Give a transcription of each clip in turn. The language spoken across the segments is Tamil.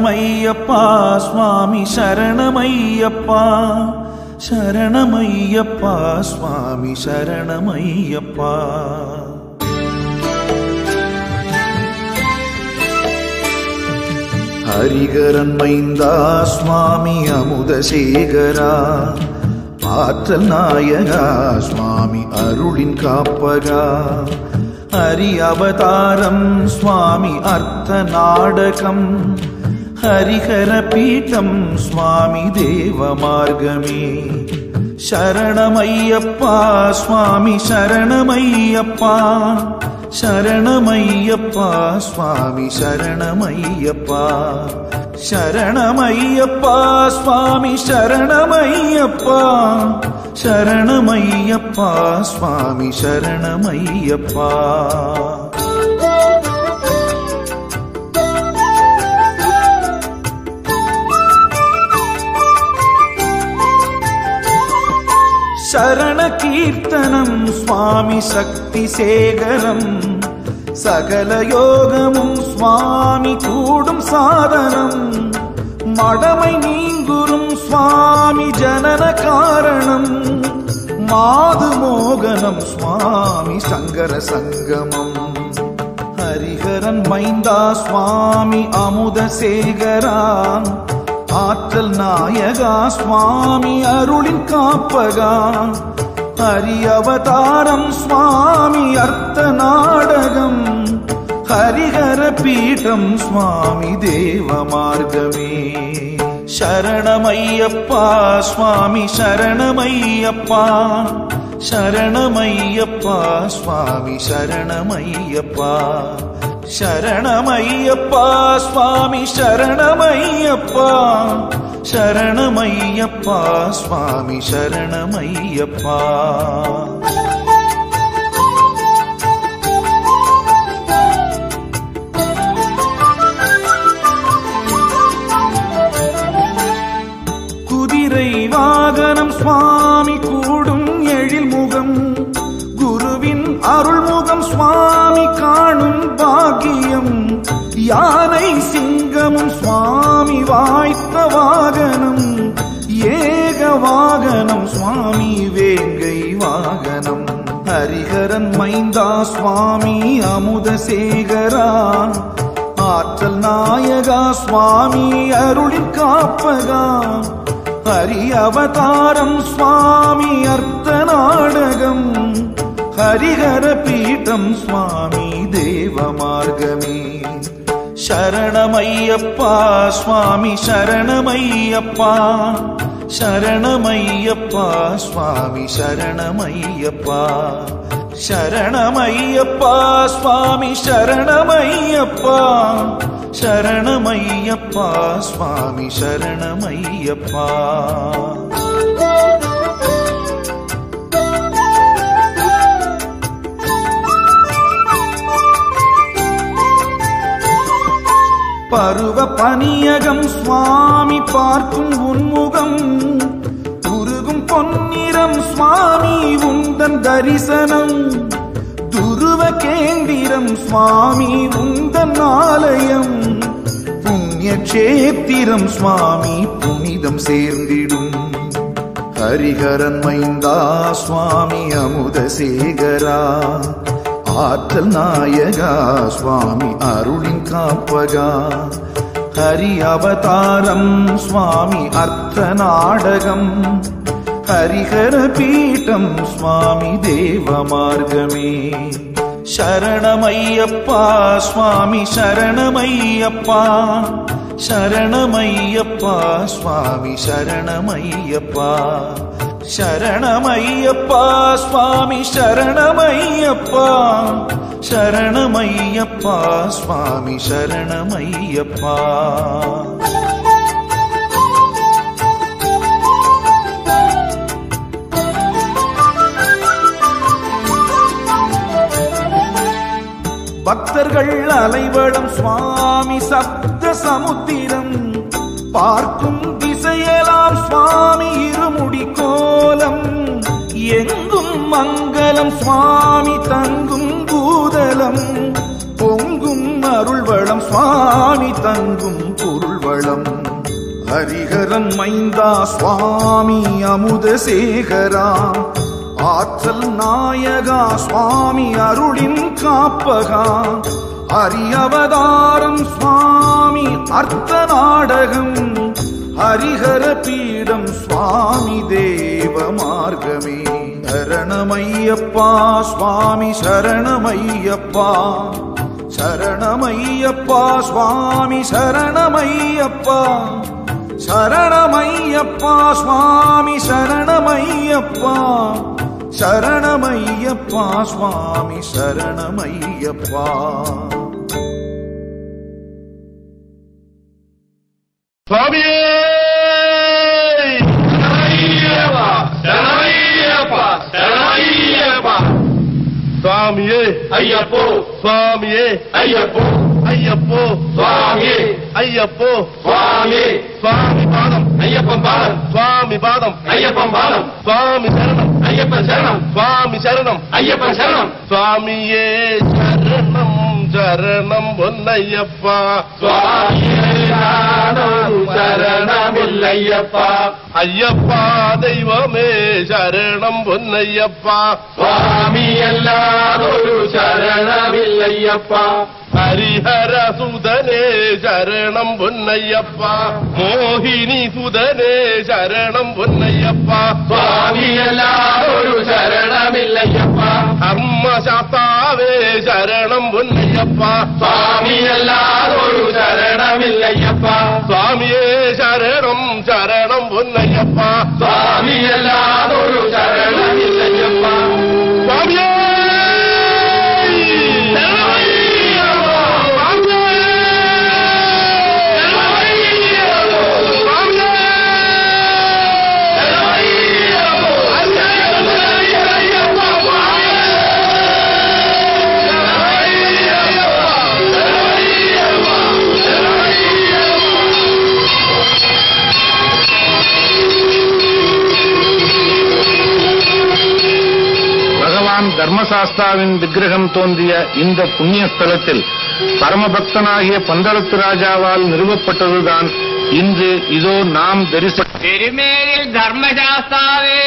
சரணமையப்பா சுவாமி சரணமையப்பா சரணமையப்பா சுவாமி சரணமையப்பா ஹரிகரன் மைந்தா சுவாமி அமுதசேகரா ஆற்றல் நாயகா சுவாமி அருளின் காப்பகா ஹரி அவதாரம் சுவாமி அர்த்த நாடகம் ஹரிஹர பீட்டம் சுவாமி தேவ மார்க்கமே சரணமையப்பா சுவாமி சரணமையப்பா சரணமையப்பா சுவாமி சரணமையப்பா சரணமையப்பா சுவாமி சரணமையப்பா சரணமையப்பா சுவாமி சரணமையப்பா சரண கீர்த்தனம் சுவாமி சக்தி சேகரம் சகல யோகமும் சுவாமி கூடும் சாதனம் மடமை நீங்குறும் சுவாமி ஜனன காரணம் மாது மோகனம் சுவாமி சங்கர சங்கமம் ஹரிஹரன் மைந்தா சுவாமி அமுத சேகரா ஆற்றல் நாயகா சுவாமி அருளின் காப்பகா ஹரி அவதாரம் சுவாமி அர்த்த நாடகம் ஹரிஹர பீடம் சுவாமி தேவ மார்க்கமே சரணமையப்பா சுவாமி சரணமையப்பா சரணமையப்பா சுவாமி சரணமையப்பா சரணமையப்பா சுவாமி சரணமையப்பா சரணமையப்பா சுவாமி சரணமையப்பா குதிரை வாகனம் சுவாமி கூடும் எழில் முகம் குருவின் அருள்முகம் சுவாமி காணும் பாக்கியம் யானை சிங்கமும் சுவாமி வாய்த்த வாகனம் ஏக வாகனம் சுவாமி வேங்கை வாகனம் ஹரிஹரன் மைந்தா சுவாமி அமுதசேகரா ஆற்றல் நாயகா சுவாமி அருளின் காப்பகா ஹரி அவதாரம் சுவாமி அர்த்த நாடகம் ஹரிஹர பீட்டம் சுவாமி தேவ மார்க்கமே சரணமையப்பா சுவாமி சரணமையப்பா சரணமையப்பா சுவாமி சரணமையப்பா சரணமையப்பா சுவாமி சரணமையப்பா சரணமையப்பா சுவாமி சரணமையப்பா பருவ பனியகம் சுவாமி பார்க்கும் உன்முகம் உருகும் பொன்னிறம் சுவாமி உந்தன் தரிசனம் துருவ கேந்திரம் சுவாமி உந்தன் ஆலயம் புண்ணிய கஷேத்திரம் சுவாமி புனிதம் சேர்ந்திடும் ஹரிஹரன் மைந்தா சுவாமி அமுதசேகரா ஆற்றல் நாயகா சுவாமி அருளின் காப்பகா ஹரி அவதாரம் சுவாமி அர்த்த நாடகம் ஹரிஹர பீட்டம் சுவாமி தேவ மார்க்கமே சரணமையப்பா சுவாமி சரணமையப்பா சரணமையப்பா சுவாமி சரணமையப்பா சரணமையப்பா சுவாமி சரணமையப்பா சரணமையப்பா சுவாமி சரணமையப்பா பக்தர்கள் அலைவளம் சுவாமி சப்த சமுத்திரம் பார்க்கும் திசையெல்லாம் சுவாமி இருமுடி கோலம் எங்கும் மங்களம் சுவாமி தங்கும் பூதலம் பொங்கும் அருள்வளம் சுவாமி தங்கும் பொருள்வளம் அலைவளம் ஹரிஹரன் மைந்தா சுவாமி அமுதசேகரா ஆற்றல் நாயகா சுவாமி அருளின் காப்பகா அரியவதாரம் சுவாமி அர்த்த நாடகம் ஹரிஹர பீடம் சுவாமி தேவ மார்க்கமே சரணமையப்பா சுவாமி சரணமையப்பா சரணமையப்பா சுவாமி சரணமையப்பா சரணமையப்பா சுவாமி சரணமையப்பா சரணமையப்பா சுவாமி சரணமையப்பா சுவாமியே சரணமையப்பா, சரணமையப்பா, சரணமையப்பா. சுவாமியே ஐயப்போ சுவாமியே ஐயப்போ ஐயப்போ சுவாமி ஐயப்போ சுவாமி சுவாமி பாதம் ஐயப்பன் பாதம் சுவாமி பாதம் ஐயப்பன் பாதம் சுவாமி சரணம் ஐயப்பன் சரணம் சுவாமி சரணம் ஐயப்பன் சரணம் சுவாமியே சரணம் சரணம் பொன்னையப்பா சுவாமியே சரணமில்லையப்பா ஐயப்பா தெய்வமே சரணம் பொன்னையப்பா சுவாமி அல்லாதொரு சரணமில்லையப்பா ஹரிஹர சுதனே சரணம் பொன்னையப்பா மோகினி சுதனே சரணம் பொன்னையப்பா சுவாமி அல்லாதொரு சரணமில்லையப்பா கர்மசாஸ்தாவே சரணம் பொன்னையப்பா சுவாமி அல்லாதொரு சரணமில்லையப்பா சுவாமியே சரணம் சரணம் பொன்னையப்பா சுவாமி அல்லாதொரு சரணமில்லையப்பா சுவாமியே பகவான் தர்மசாஸ்தாவின் விக்கிரகம் தோன்றிய இந்த புண்ணிய ஸ்தலத்தில் பரமபக்தனாகிய பந்தளத்து ராஜாவால் நிறுவப்பட்டதுதான் இன்று இதோ நாம் தரிச திருமேனில் தர்மசாஸ்தாவே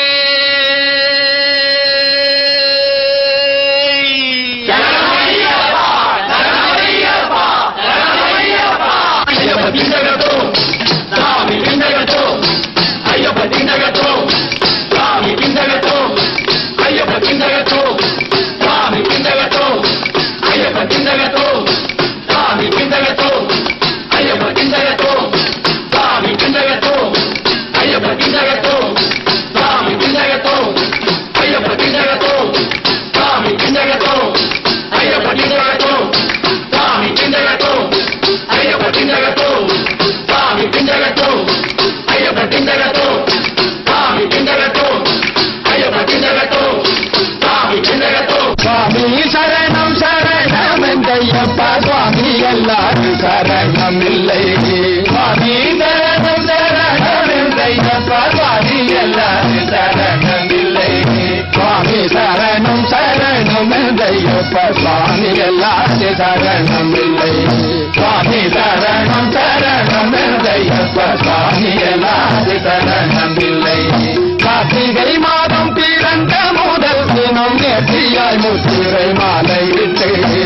சுவாமி சரணம் சரணம் எந்தையப்பா சுவாமி எல்லாரும் சரணம் இல்லை சுவாமி சரணம் சரணம் எந்தையப்பா சுவாமி எல்லாரும் சரணம் இல்லை சுவாமி சரணம் சரணம் எந்தையப்பா சுவாமி எல்லாரும் சரணம் இல்லை சுவாமி சரணம் சரணம் எந்தையப்பா சுவாமி எல்லாரும் சரணம் இல்லை கார்த்திகை மாதம் பிறந்த முதல் தினம் நெற்றியாய் முத்திரை மாலை விட்டு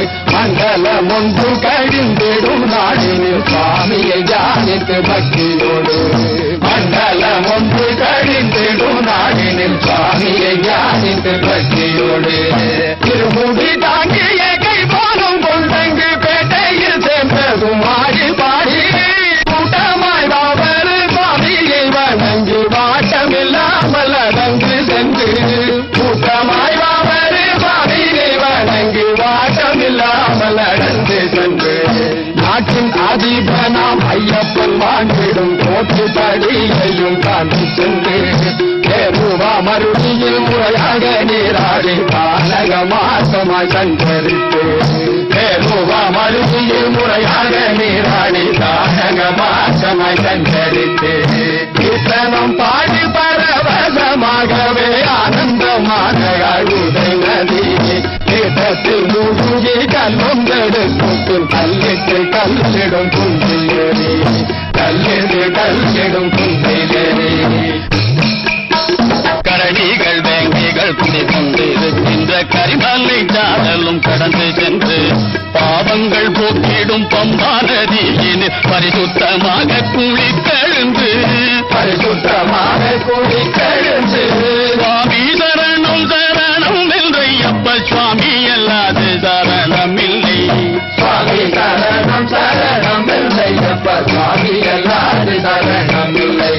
மண்டலம் ஒன்று கழிந்திடும் நாளினில் சுவாமியை ஜானித்து பக்தியோடு மண்டலம் ஒன்று கழிந்திடும் நாளினில் சுவாமியை ஜானித்து பக்தியோடு திருமுடி தாங்கிய கை போலும் கொண்டங்கு பேட்டையில் சேர்ந்ததும் ஆடி பாடி கூட்டமாய் வாவரு சுவாமியை வணங்கி வாட்டமில்லாமல் அடங்கு சென்று கூட்டமாய் வாவரு சுவாமியை வணங்கி வாட்டமில்லாமல் அடங்கு சென்று நாட்டின் அதிபனாம் ஐயப்பன் வாழ்ந்திடும் கோட்டு படியையும் தாண்டி சென்று தேருவா மருதியில் முறையாக நீராடி கானக மாசமாய் சஞ்சரித்து தேருவா மருதியில் முறையாக நீராடி கானக மாசமாய் சஞ்சரித்து கீர்த்தனம் பாடி பரவசமாகவே ஆனந்தமாக அழுதை நதி தீர்த்தத்தில் மூழ்கி கல்லும் தடுக்கும் கல்லிட்டு கல்லிடும் குஞ்சியடி கல்லிட்டு தண்ணீர் பரிசுத்தமாக குளிக்கெழுந்து பரிசுத்தமாக கூடி கழுந்து சுவாமி சரணம் சரணம் என்றையப்ப சுவாமி அல்லாது சரணம் இல்லை சுவாமி சரணம் சரணம் இல்லையப்ப சுவாமி அல்லாது சரணம் இல்லை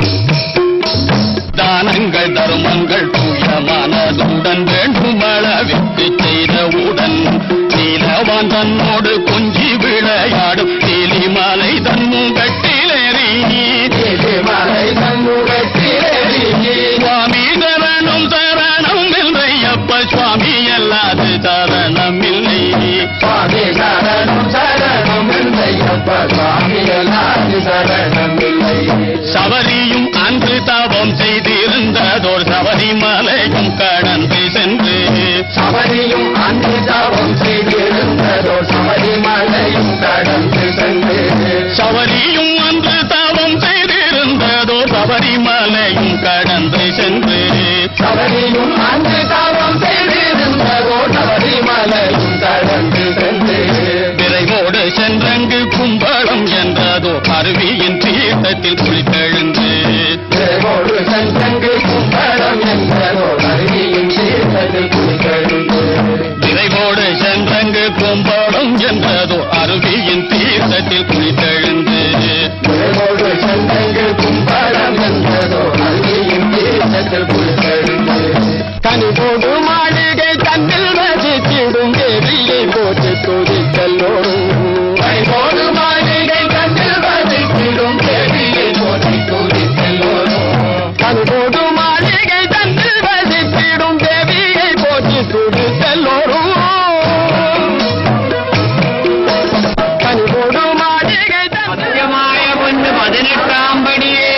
தானங்கள் தர்மங்கள் தூயமானதுடன் வேண்டுமளவிற்கு செய்தவுடன் நீலவான் தன்னோடு கொஞ்சி விளையாடும் நீலிமலை தன்முகட்டிலேறி மலை தன்னுடத்திலேறி சுவாமி சரணம் சரணம் என்றையப்ப சுவாமி அல்லாது சரணம் இல்லை சுவாமி சரணம் சரணம் இல்லையப்ப சுவாமி அல்லாது சரணம் இல்லை சபரியும் அன்று தவம் செய்திருந்ததோர் சபரிமலையும் கடந்து சென்று சபரியும் அன்று தவம் செய்திருந்ததோ சபரிமலையும் கடந்து சென்று சபரியும் அன்று தவம் செய்திருந்ததோ சபரிமலையும் கடந்து சென்று சபரியும் அன்று தவம் செய்திருந்ததோ சபரிமலையும் கடந்து சென்று விரைவோடு சென்றங்கு கும்பளம் என்றதோ அருவியின் தீர்த்தத்தில் குளித்தெழுந்து தேவோடு சங்கங்கு கும்படம் என்பதோ அருவியும் தீர்த்தத்தில் குளிக்கெழுந்து விரைவோடு சென்றங்கு கும்பளம் என்றதோ அருவியின் தீர்த்தத்தில் குளித்தெழுந்து தேவோடு சங்கங்கு கும்படம் என்பதோ அருவியும் தீர்த்தத்தில் குளிக்கெழுந்து கனிபோடு மாளிகை கண்ணில் வசித்திடும் தேவியை போட்டு துதிக்கல்லோடும் கைபோடு மாளிகை கண்ணில் வசித்திடும் தேவியை போற்றி துதித்தெல்லோரும் கனிபோடு மாளிகை கண்ணில் வசித்திடும் தேவியை போட்டு துதிக்கல்லோடும் கனிபோடு மாளிகை தன்னில் സത്യമായ പൊന്ന് പതിനെട്ടാം പടിയേ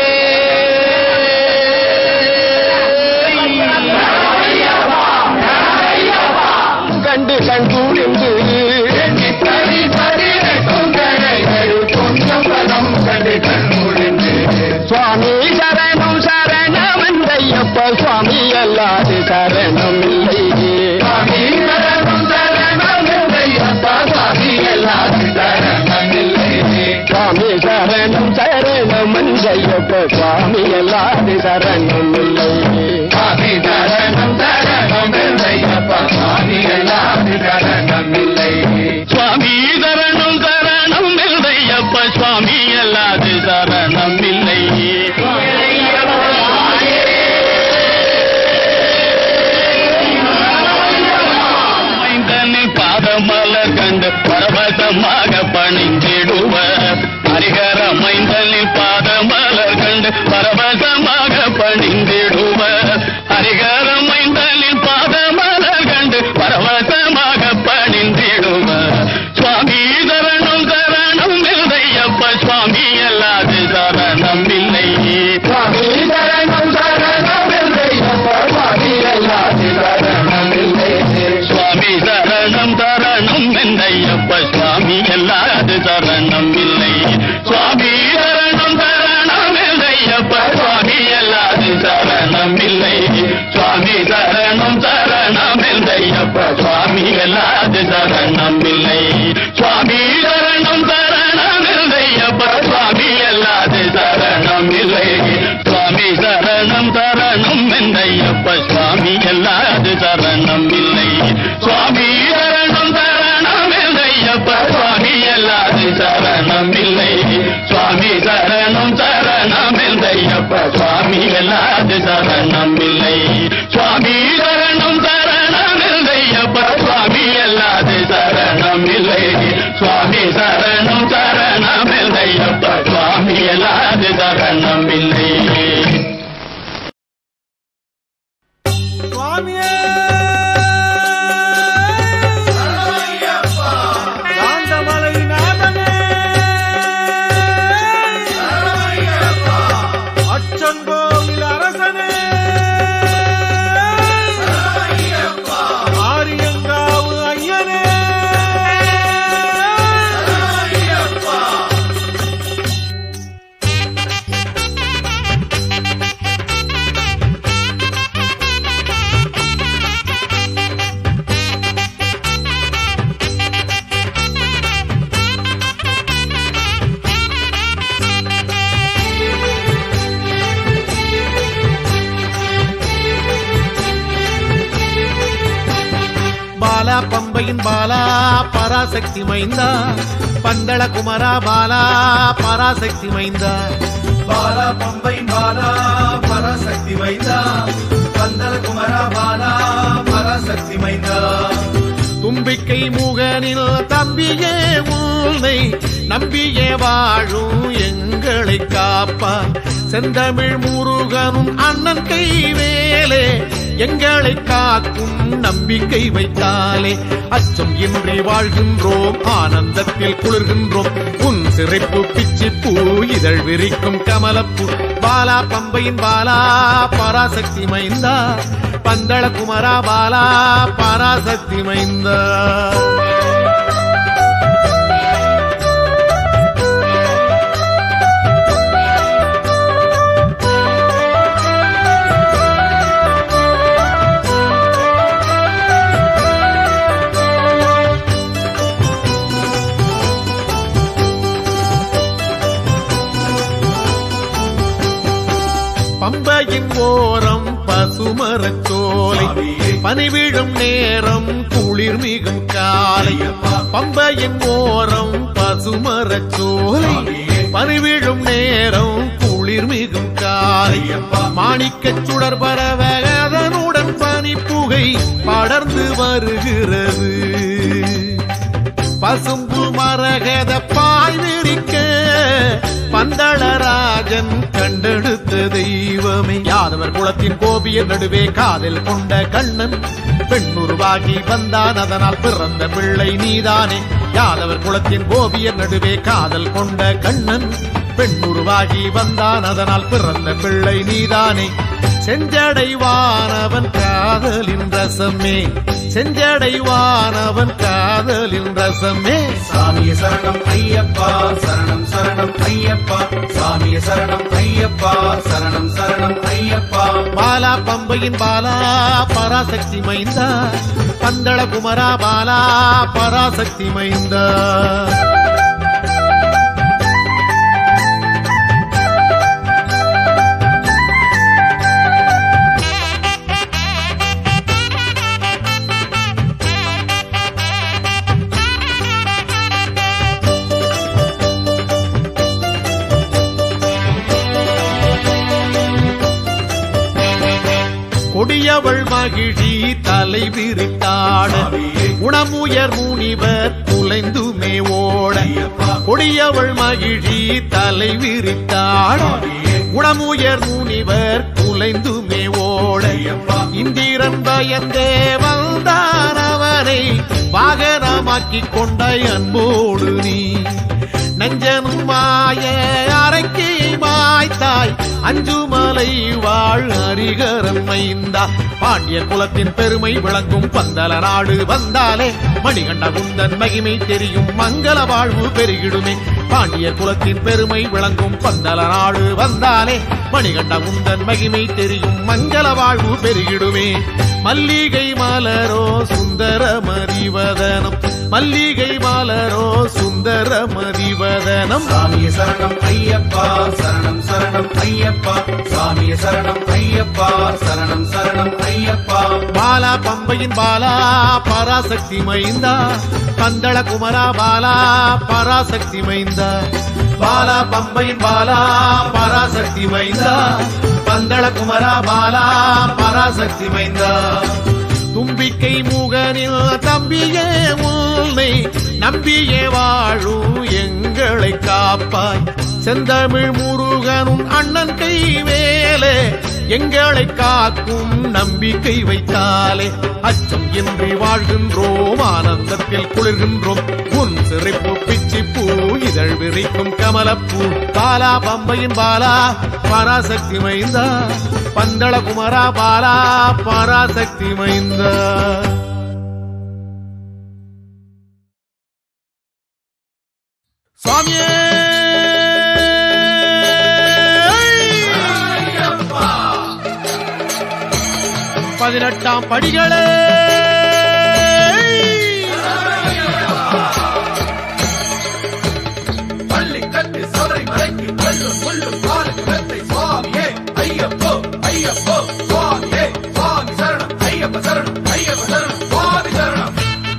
கண்டு கண் கூடிந்து சரி பதினெட்டும் கடைகள் கொஞ்சம் பதம் கண்டு கண்முழிந்து சுவாமி சரணம் சரணம் என்றையப்ப சுவாமி அல்லாது சரணம் இல்லை சுவாமி சரணம் சரணம் என்றையப்பா சுவாமி எல்லாரும் சரணம் இல்லை சுவாமி சரணம் சரணம் என்றையப்ப சுவாமி அல்லாது சரணம் இல்லை சுவாமி சரணம் சரணம் என்றையப்பா சுவாமி எல்லாரும் சரணம் இல்லை சுவாமி சரணம் சரணம் என்றையப்ப சுவாமி அல்லாது சரணம் இல்லை மைந்தனை பாதமலர் கண்டு பரவசமாக பணிந்திடுவ ஹரிகர மைந்தனின் பாதமலர் கண்டு பரவசமாக பணிந்திடுவ ஹரிகர மைந்தனின் பாதமலர் கண்டு பரவசமாக பணிந்திடுவ சுவாமி சரணம் சரணம் இல்லையப்ப சுவாமி அல்லாது சரணம் இல்லை சுவாமி சரணம் சரணம் என்றையப்பா சுவாமி எல்லாரும் சரணம் இல்லை சுவாமி சரணம் சரணம் என்றையப்ப சுவாமி அல்லாது சரணம் இல்லை சுவாமி சரணம் சரணம் என்றையப்ப சுவாமி அல்லாது சரணம் இல்லை சுவாமி சரணம் சரணம் என்றையப்ப சுவாமி அல்லாது சரணம் இல்லை சுவாமி சரணம் சரணம் என்றையப்ப சுவாமி அல்லாது சரணம் இல்லை சுவாமி சரணம் சரணம் என்றையப்ப சுவாமி அல்லாது சரணம் இல்லை சுவாமி சரணம் சரணம் என்றையப்ப சுவாமி அல்லாது சரணம் இல்லை சுவாமி சரணம் சரணம் என்றையப்ப சுவாமி அல்லாது சரணம் இல்லை சுவாமி சரணம் சரணம் என்றையப்ப சுவாமி அல்லாது சரணம் இல்லை சுவாமி சரணம் சரணம் என்றையப்ப சுவாமி அல்லாது சரணம் இல்லை சுவாமியே சாந்தமலை நாதனே அச்சங்கோவில் அரசனே ஆரியங்காவு ஐயனே பாலா பம்பையின் பாலா பராசக்தி மைந்தா பந்தள குமரா பாலா பராசக்தி மைந்தா பாலா பம்பை பாலா பராசக்தி மைந்தா பந்தல குமரா பாலா பராசக்தி மைந்தா தும்பிக்கை முகனில் தம்பியே உன்னை நம்பியே வாழும் எங்களை காப்பாய் செந்தமிழ் முருகனும் அண்ணன் கைவேலே எங்களை காக்கும் நம்பிக்கை வைத்தாலே அச்சம் இன்றி வாழ்கின்றோம் ஆனந்தத்தில் குளிர்கின்றோம் உன் சிறைப்பு பிச்சி பூ இதழ் விரிக்கும் கமலப்பூ பாலா பம்பையின் பாலா பராசக்தி மைந்தா பந்தள குமரா பாலா பராசக்தி மைந்தா பம்பையின் ஓரம் பசுமரச் சோலை பனிவிழும் நேரம் குளிர் மிகும் காலை பம்பையின் ஓரம் பசுமரச் சோலை பனிவிழும் நேரம் குளிர் மிகும் காலை மாணிக்கச் சுடர் பரவ அதனுடன் பனிப்புகை படர்ந்து வருகிறது பசும்பு மரகத பாய் விரிக்க பந்தளராஜன் கண்டெடுத்த தெய்வமே யாதவர் குலத்தின் கோபிய நடுவே காதில் கொண்ட கண்ணன் பெண்ணுருவாகி வந்தான் அதனால் பிறந்த பிள்ளை நீதானே யாதவர் குலத்தின் கோபிய நடுவே காதல் கொண்ட கண்ணன் பெண்ணுருவாகி வந்தான் அதனால் பிறந்த பிள்ளை நீதானே செஞ்சடைவானவன் காதலின் ரசமே செஞ்சடைவானவன் காதலின் ரசமே சாமிய சரணம் ஐயப்பா சரணம் சரணம் ஐயப்பா சாமிய சரணம் ஐயப்பா சரணம் சரணம் ஐயப்பா பாலா பம்பையின் பாலா பராசக்தி மைந்தா பந்தள குமரா பாலா பராசக்தி மைந்தா கொடியவள் மகிழி தலை விரித்தாட உணமுயர் முனிவர் குலைந்துமே ஓட கொடியவள் மகிழி தலை விரித்தாட உணமுயர் முனிவர் குலைந்துமே ஓட இந்திரன் பயந்தே வந்தான் அவனை வாகனமாக்கிக் கொண்ட அன்போடு நீ நஞ்சனும் மாய அரைக்கை மாய்த்தாய் அஞ்சுமலை வாழ் அரிகரன் மைந்தா பாண்டிய குலத்தின் பெருமை விளங்கும் பந்தல நாடு வந்தாலே மணிகண்ட குந்தன் மகிமை தெரியும் மங்கள வாழ்வு பெருகிடுமே பாண்டிய குலத்தின் பெருமை விளங்கும் பந்தல நாடு வந்தாலே மணிகண்ட குந்தன் மகிமை தெரியும் மங்கள வாழ்வு பெருகிடுமே மல்லிகை மலரோ சுந்தர மறிவதனம் மல்லிகை மலரோ சுந்தர மறிவதனம் சாமிய சரணம் ஐயப்பா சரணம் சரணம் ஐயப்பா சாமிய சரணம் ஐயப்பா சரணம் சரணம் ஐயப்பா பாலா பம்பையின் பாலா பராசக்தி மைந்தா பந்தள குமரா பாலா பராசக்தி மைந்தா பாலா பம்பையின் பாலா பராசக்தி மைந்தா பந்தள குமரா பாலா பராசக்தி மைந்தா தும்பிக்கை முகனில் தம்பியே உன்னை நம்பியே வாழும் எங்களை காப்பாய் செந்தமிழ் முருகனும் அண்ணன் கை வேலே எங்களை காக்கும் நம்பிக்கை வைத்தாலே அச்சம் இன்றி வாழ்கின்றோம் ஆனந்தத்தில் குளிர்கின்றோம் உன் சிறைப்பு பிச்சி பூ இதழ் விரிக்கும் கமலப்பூ பாலா பம்பையின் பாலா பராசக்தி மைந்தா பந்தள குமரா பாலா பராசக்தி மைந்தா சுவாமியே பதினெட்டாம் படிகளே பள்ளி கட்டி சபரை மலைக்கு கல்லும் முள்ளும் காலுக்கு வெத்தை சுவாமியே ஐயப்போ ஐயப்போ சுவாமியே சுவாமி சரணம் ஐயப்ப சரணம் ஐயப்ப சரணம் சுவாமி சரணம்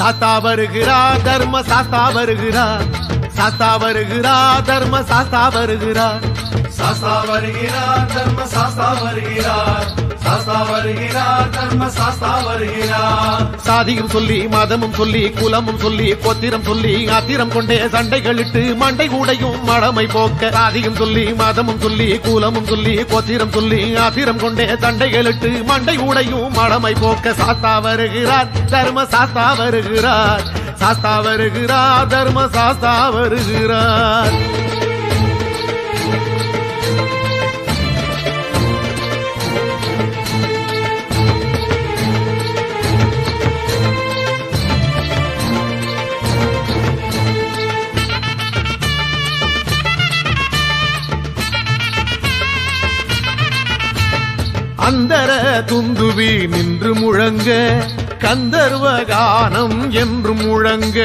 சாஸ்தா வருகிறார் தர்ம சாஸ்தா வருகிறார் சாஸ்தா வருகிறார் தர்ம சாஸ்தா வருகிறார் சாஸ்தா வருகிறார் தர்ம சாஸ்தா வருகிறார் சாஸ்தா வருகிறார் தர்ம சாஸ்தா வருகிறார் சாதியும் சொல்லி மதமும் சொல்லி குலமும் சொல்லி கோத்திரம் சொல்லி ஆத்திரம் கொண்டே சண்டைகளிட்டு மண்டை கூடையும் மடமை போக்க சாதியும் சொல்லி மதமும் சொல்லி குலமும் சொல்லி கோத்திரம் சொல்லி ஆத்திரம் கொண்டே சண்டைகளிட்டு மண்டை கூடையும் மடமை போக்க சாஸ்தா வருகிறார் தர்ம சாஸ்தா வருகிறார் சாஸ்தா வருகிறார் தர்ம சாஸ்தா வருகிறார் அந்தர துந்துவி நின்று முழங்க கந்தர்வ கானம் என்று முழங்க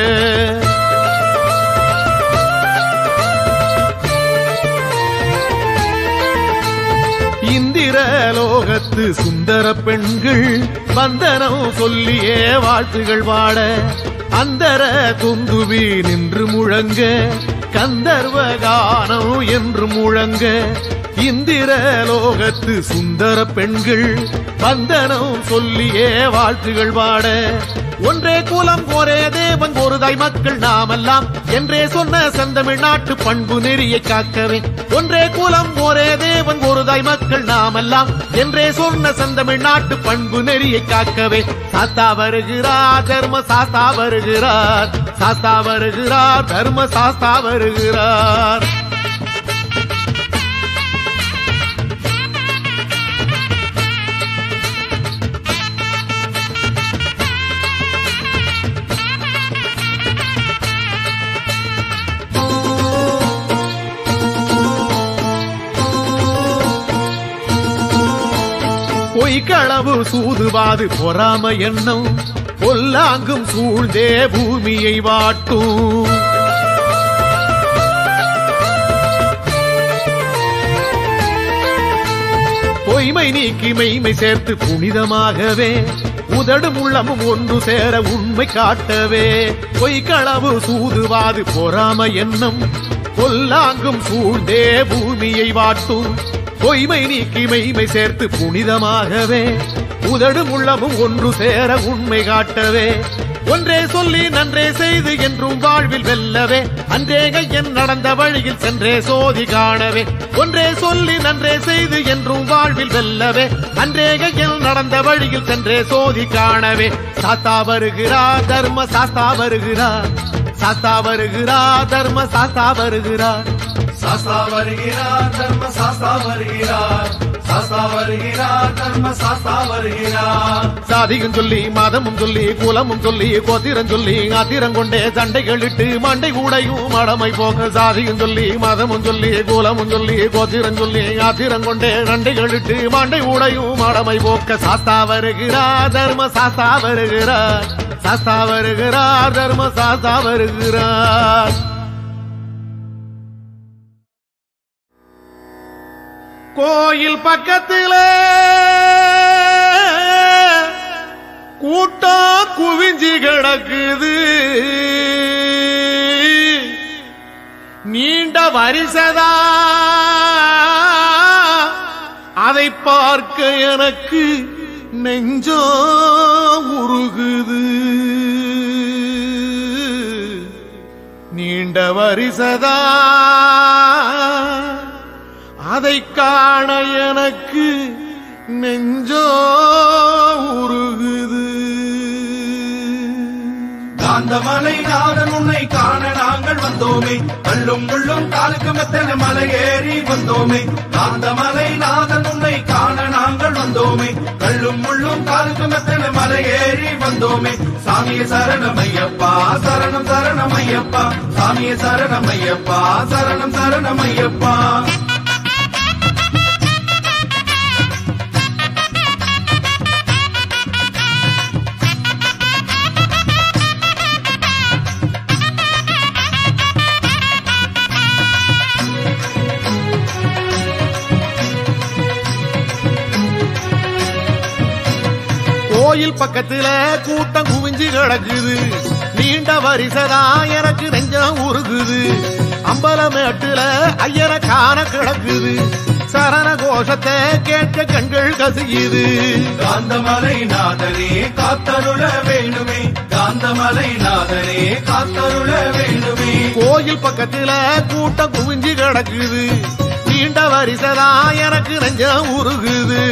இந்திர லோகத்து சுந்தர பெண்கள் வந்தனம் சொல்லியே வாழ்த்துகள் வாட அந்தர துந்துவி நின்று முழங்க கந்தர்வ கானம் என்று முழங்க இந்திர லோகத்து சுந்தர பெண்கள் வந்தனம் சொல்லியே வாழ்த்துகள் வாட ஒன்றே குலம் ஒரே தேவன் ஒரு தாய் மக்கள் நாமெல்லாம் என்றே சொன்ன செந்தமிழ் நாட்டு பண்பு நெறியை காக்கவே ஒன்றே குலம் ஒரே தேவன் ஒரு தாய் மக்கள் நாமெல்லாம் என்றே சொன்ன செந்தமிழ் நாட்டு பண்பு நெறியை காக்கவே சாஸ்தா வருகிறார் தர்ம சாஸ்தா வருகிறார் சாஸ்தா வருகிறார் தர்ம சாஸ்தா வருகிறார் பொய்க்களவு சூதுவாது பொறாம எண்ணம் பொல்லாங்கும் சூழ்ந்தே பூமியை வாட்டும் பொய்மை நீக்கி மெய்மை சேர்த்து புனிதமாகவே உதடும் உள்ளமும் ஒன்று சேர உண்மை காட்டவே பொய்க்களவு சூதுவாது பொறாம எண்ணம் பொல்லாங்கும் சூழ்ந்தே பூமியை வாட்டும் பொய்மை நீக்கி மெய்மை சேர்த்து புனிதமாகவே உதடும் உள்ளமும் ஒன்று சேர உண்மை காட்டவே ஒன்றே சொல்லி நன்றே செய்து என்றும் வாழ்வில் வெல்லவே அன்றே கையன் நடந்த வழியில் சென்றே சோதி காணவே ஒன்றே சொல்லி நன்றே செய்து என்றும் வாழ்வில் வெல்லவே அன்றே கையன் நடந்த வழியில் சென்றே சோதி காணவே சாஸ்தா வருகிறார் தர்ம சாஸ்தா வருகிறார் சாஸ்தா வருகிறார் தர்ம சாஸ்தா வருகிறார் சாஸ்தா வருகிறார் தர்ம சாஸ்தா வருகிறார் சாஸ்தா வருகிறார் தர்ம சாஸ்தா வருகிறார் சாதியும் சொல்லி மதமும் சொல்லி குலமும் சொல்லி கோத்திரம் சொல்லி ஆத்திரம் கொண்டே சண்டைகளிட்டு மண்டை கூடையும் மடமை போக சாதியும் சொல்லி மதமும் சொல்லி குலமும் சொல்லி கோத்திரம் சொல்லி ஆத்திரம் கொண்டே சண்டைகளிட்டு மண்டை கூடையும் மடமை போக்க சாஸ்தா வருகிறார் தர்ம சாஸ்தா வருகிறார் சாஸ்தா வருகிறார் தர்ம சாஸ்தா வருகிறார் கோயில் பக்கத்துல கூட்டம் குவிஞ்சி கிடக்குது நீண்ட வரிசதா அதை பார்க்க எனக்கு நெஞ்சோ உருகுது நீண்ட வரிசதா அதை காண எனக்கு நெஞ்சோ உருகுது காந்தமலை நாதன் உன்னை காண நாங்கள் வந்தோமே கள்ளும் முள்ளும் காலுக்கு மெத்தன மலை ஏறி வந்தோமே காந்தமலை நாதன் உன்னை காண நாங்கள் வந்தோமே கள்ளும் முள்ளும் காலுக்கு மெத்தன மலை ஏறி வந்தோமே சாமிய சரணமையப்பா சரணம் சரணமையப்பா சாமிய சரணமையப்பா சரணம் சரணமையப்பா கோயில் பக்கத்துல கூட்டம் குவிஞ்சு கிடக்குது நீண்ட வரிசதா எனக்கு நெஞ்சம் உருகுது அம்பலமேட்டுல ஐயன காண கிடக்குது சரண கோஷத்தை கேட்க கண்கள் கசுகிது காந்தமலை நாதனே காத்தருள வேணுமே காந்தமலை நாதனே காத்தருள வேணுமே கோயில் பக்கத்துல கூட்டம் குவிஞ்சு கிடக்குது நீண்ட வரிசதா எனக்கு நெஞ்சம் உருகுது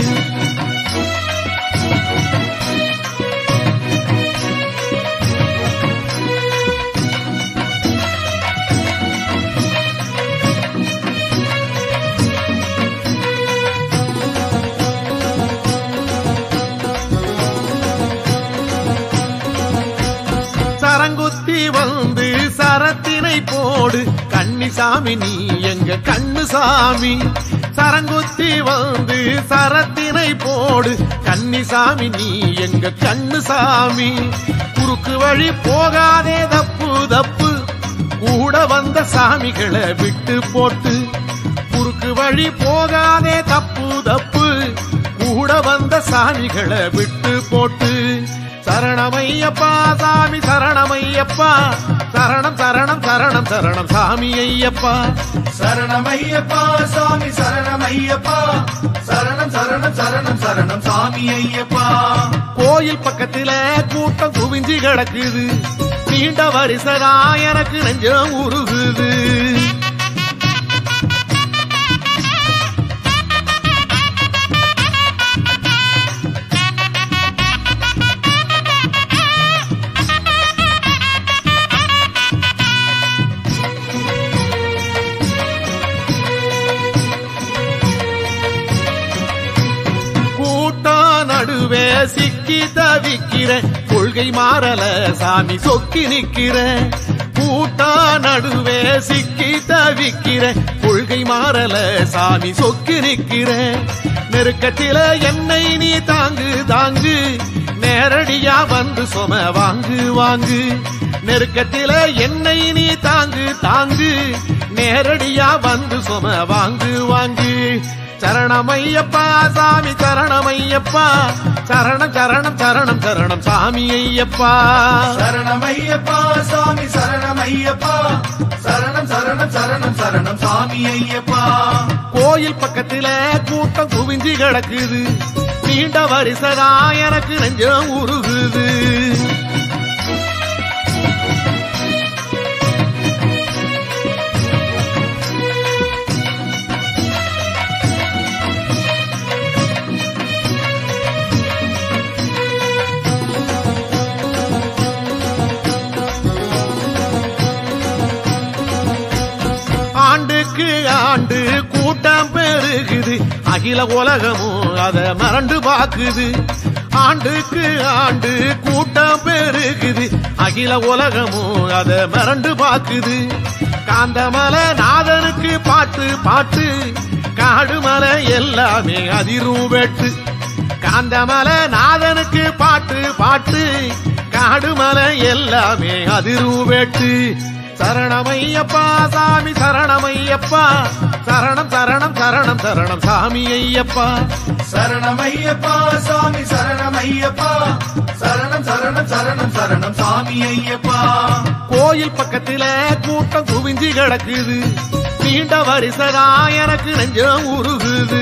சரங்குத்தி வந்து சரத்தினை போடு கன்னிசாமி நீ எங்க கண்ணு சாமி சரங்குத்தி வந்து சரத்தினை போடு கன்னிசாமி நீ எங்க கண்ணு சாமி குறுக்கு வழி போகாதே தப்பு தப்பு கூட வந்த சாமிகளை விட்டு போட்டு குறுக்கு வழி போகாதே தப்பு தப்பு கூட வந்த சாமிகளை விட்டு போட்டு சரணமையப்பா சாமி சரணமையப்பா சரணம் சரணம் சரணம் சரணம் சாமி ஐயப்பா சரணமையப்பா சாமி சரணமையப்பா சரணம் சரணம் சரணம் சரணம் சாமி ஐயப்பா கோயில் பக்கத்துல கூட்டம் குவிஞ்சு கிடக்குது நீண்ட வரிசதா எனக்கு நெஞ்சம் உருகுது கூட்டம் நடுவே சிக்கி தவிக்கிற கொள்கை மாறல சாமி சொக்கி நிக்கிற கூட்டம் நடுவே சிக்கி தவிக்கிற கொள்கை மாறல சாமி சொக்கி நிக்கிற நெருக்கத்தில என்னை நீ தாங்கு தாங்கு நேரடியா வந்து சொம வாங்கு வாங்கு நெருக்கத்தில என்னை நீ தாங்கு தாங்கு நேரடியா வந்து சொம வாங்கு வாங்கு சரணமையப்பா சாமி சரணமையப்பா சரணம் சரணம் சரணம் சரணம் சாமி ஐயப்பா சரணமையப்பா சாமி சரணமையப்பா சரணம் சரணம் சரணம் சரணம் சாமி ஐயப்பா கோயில் பக்கத்துல கூட்டம் குவிஞ்சு கிடக்குது நீண்ட வரிசதா எனக்கு நெஞ்சம் உருகுது ஆண்டுக்கு ஆண்டு கூட்டம் பெருகுது அகில உலகமும் அத மறந்து பாக்குது ஆண்டுக்கு ஆண்டு கூட்டம் பெருகுது அகில உலகமும் அத மறந்து பாக்குது காந்தமலை நாதனுக்கு பாட்டு பாட்டு காடுமலை எல்லாமே அதிரும் வெட்டு காந்தமலை நாதனுக்கு பாட்டு பாட்டு காடுமலை எல்லாமே அதிரும் வெட்டு சரணமையப்பா சாமி சரணமையப்பா சரணம் சரணம் சரணம் சரணம் சாமி ஐயப்பா சரணமையப்பா சாமி சரணமையப்பா சரணம் சரணம் சரணம் சரணம் சாமி ஐயப்பா கோயில் பக்கத்துல கூட்டம் குவிஞ்சு கிடக்குது நீண்ட வரிசதா எனக்கு நெஞ்சம் உருகுது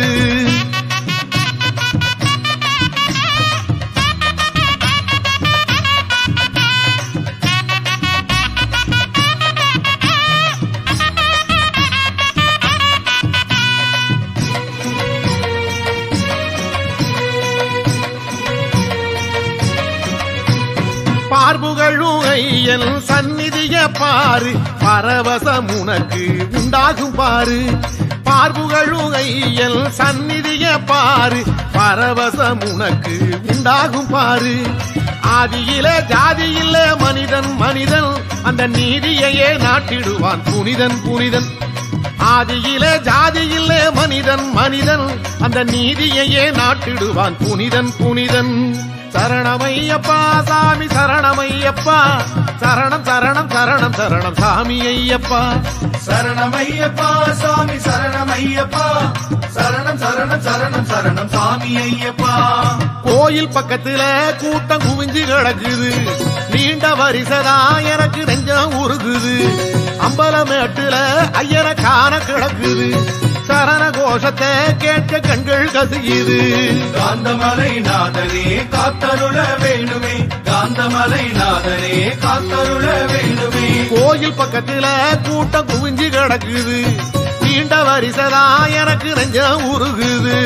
பார்புகழும் ஐயன் சந்நிதிய பாரு பரவசம் உனக்கு உண்டாகும் பாரு பார்புகழும் ஐயன் சந்நிதிய பாரு பரவசம் உனக்கு உண்டாகும் பாரு ஆதியில ஜாதியில மனிதன் மனிதன் அந்த நீதியையே நாட்டிடுவான் புனிதன் புனிதன் ஆதியில ஜாதியில மனிதன் மனிதன் அந்த நீதியையே நாட்டிடுவான் புனிதன் புனிதன் சரணமையப்பா சாமி சரணமையப்பா சரணம் சரணம் சரணம் சரணம் சாமி ஐயப்பா சரணமையப்பா சாமி சரணமையப்பா சரணம் சரணம் சரணம் சரணம் சாமி ஐயப்பா கோயில் பக்கத்துல கூட்டம் குவிஞ்சு கிடக்குது நீண்ட வரிசதா எனக்கு நெஞ்சம் உருகுது அம்பலமேட்டுல ஐயன காண கிடக்குது சரண கோஷத்தை கேட்க கண்கள் கசியுது காந்தமலை நாதனே காத்தருள வேண்டுமே காந்தமலை நாதனே காத்தருள வேண்டுமே கோயில் பக்கத்துல கூட்டம் குவிஞ்சு கிடக்குது நீண்ட வரிசதா எனக்கு நெஞ்சம் உருகுது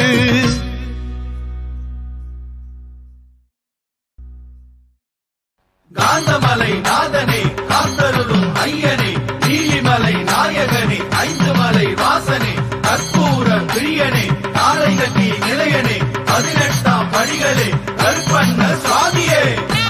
காந்தமலை நாதனே காத்தருளும் ஐயனே நீலிமலை நாயகனே ஐந்து மலை வாசனே கற்பூர பிரியனே காலை கட்டி நிலையனே பதினெட்டாம் படிகளே கற்பண்ண சுவாமியே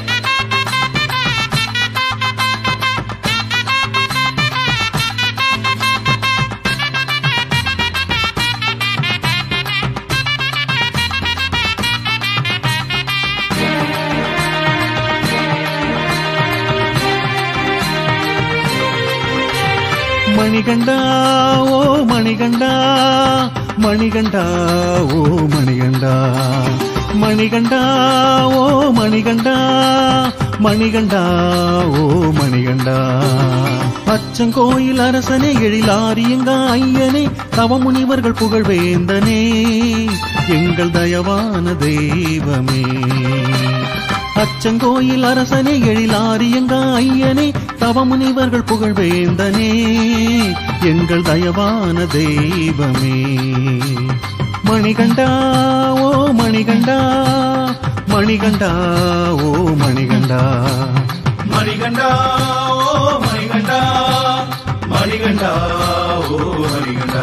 மணிகண்டா ஓ மணிகண்டா மணிகண்டா ஓ மணிகண்டா மணிகண்டா ஓ மணிகண்டா மணிகண்டா ஓ மணிகண்டா அச்சங்கோயில் அரசனே எழிலாரியங்க ஐயனே தவமுனிவர்கள் புகழ் வேந்தனே எங்கள் தயவான தெய்வமே அச்சங்கோயில் அரசனே எழிலாரியங்க ஐயனே தவமுனிவர்கள் புகழ் வேந்தனே எங்கள் தயவான தெய்வமே மணிகண்டா ஓ மணிகண்டா மணிகண்டா ஓ மணிகண்டா மணிகண்டா ஓ மணிகண்டா மணிகண்டா ஓ மணிகண்டா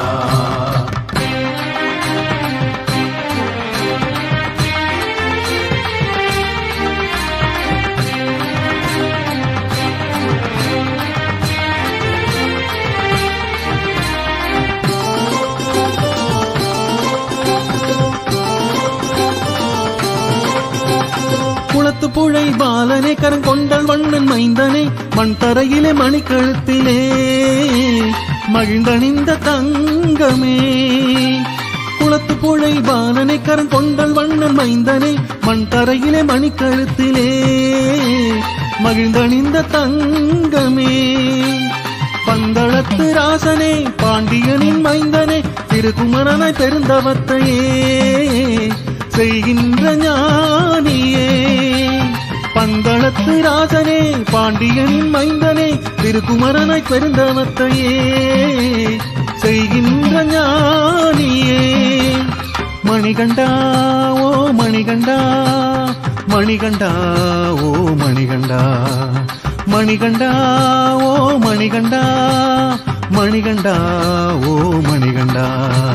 குளத்து புழை பாலனே கருங்கொண்டல் வண்ணன் மைந்தனே மண் தரையிலே மணிக்கழுத்திலே மகிழ்ந்தணிந்த தங்கமே குளத்து புழை பாலனை கருங்கொண்டல் வண்ணன் மைந்தனே மண் தரையிலே மணிக்கழுத்திலே மகிழ்ந்தணிந்த தங்கமே பந்தளத்து ராசனே பாண்டியனின் மைந்தனே திருக்குமரனாய் பெருந்தவத்தையே செய்கின்ற ஞானியே பந்தளத்து ராசனே பாண்டியனின் மைந்தனே திருக்குமரனாய் பெருந்தவத்தையே செய்கின்ற ஞானியே மணிகண்டா ஓ மணிகண்டா மணிகண்டா ஓ மணிகண்டா மணிகண்டா ஓ மணிகண்டா மணிகண்டா ஓ மணிகண்டா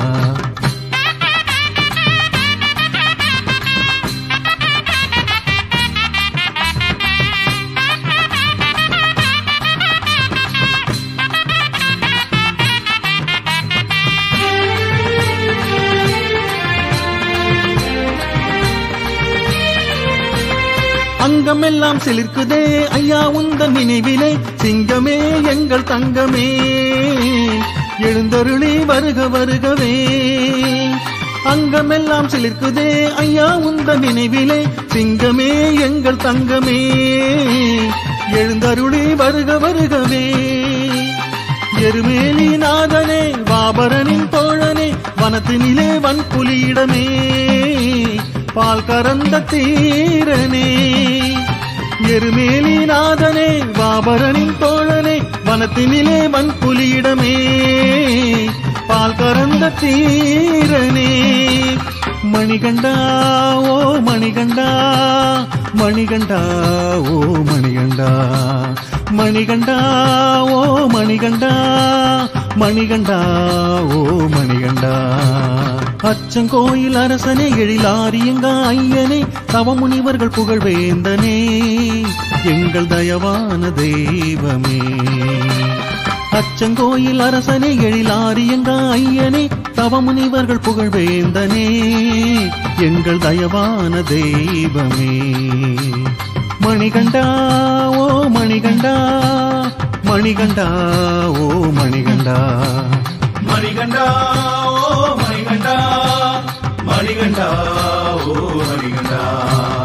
அங்கமெல்லாம் சிலிர்க்குதே ஐயா உந்த நினைவிலே சிங்கமே எங்கள் தங்கமே எழுந்தருளி வருக வருகவே அங்கமெல்லாம் சிலிர்க்குதே ஐயா உந்த நினைவிலே சிங்கமே எங்கள் தங்கமே எழுந்தருளி வருக வருகவே எருமேலி நாதனே வாபரனின் தோழனே வனத்தினிலே வன்புலியிடமே பால் கறந்த தீரனே எருமேலி நாதனே வாபரனின் தோழனே வனத்தினிலே வன்புலியிடமே பால் கறந்த தீரனே மணிகண்டா ஓ மணிகண்டா மணிகண்டா ஓ மணிகண்டா மணிகண்டா ஓ மணிகண்டா மணிகண்டா ஓ மணிகண்டா அச்சங்கோயில் அரசனே எழிலாரியங்க ஐயனே தவமுனிவர்கள் புகழ் வேந்தனே எங்கள் தயவான தெய்வமே அச்சங்கோயில் அரசனே எழிலாரியங்க ஐயனே தவமுனிவர்கள் புகழ் வேந்தனே எங்கள் தயவான தெய்வமே மணிகண்டா ஓ மணிகண்டா மணிகண்டா ஓ மணிகண்டா மணிகண்டா ஓ மணிகண்டா மணிகண்டா ஓ மணிகண்டா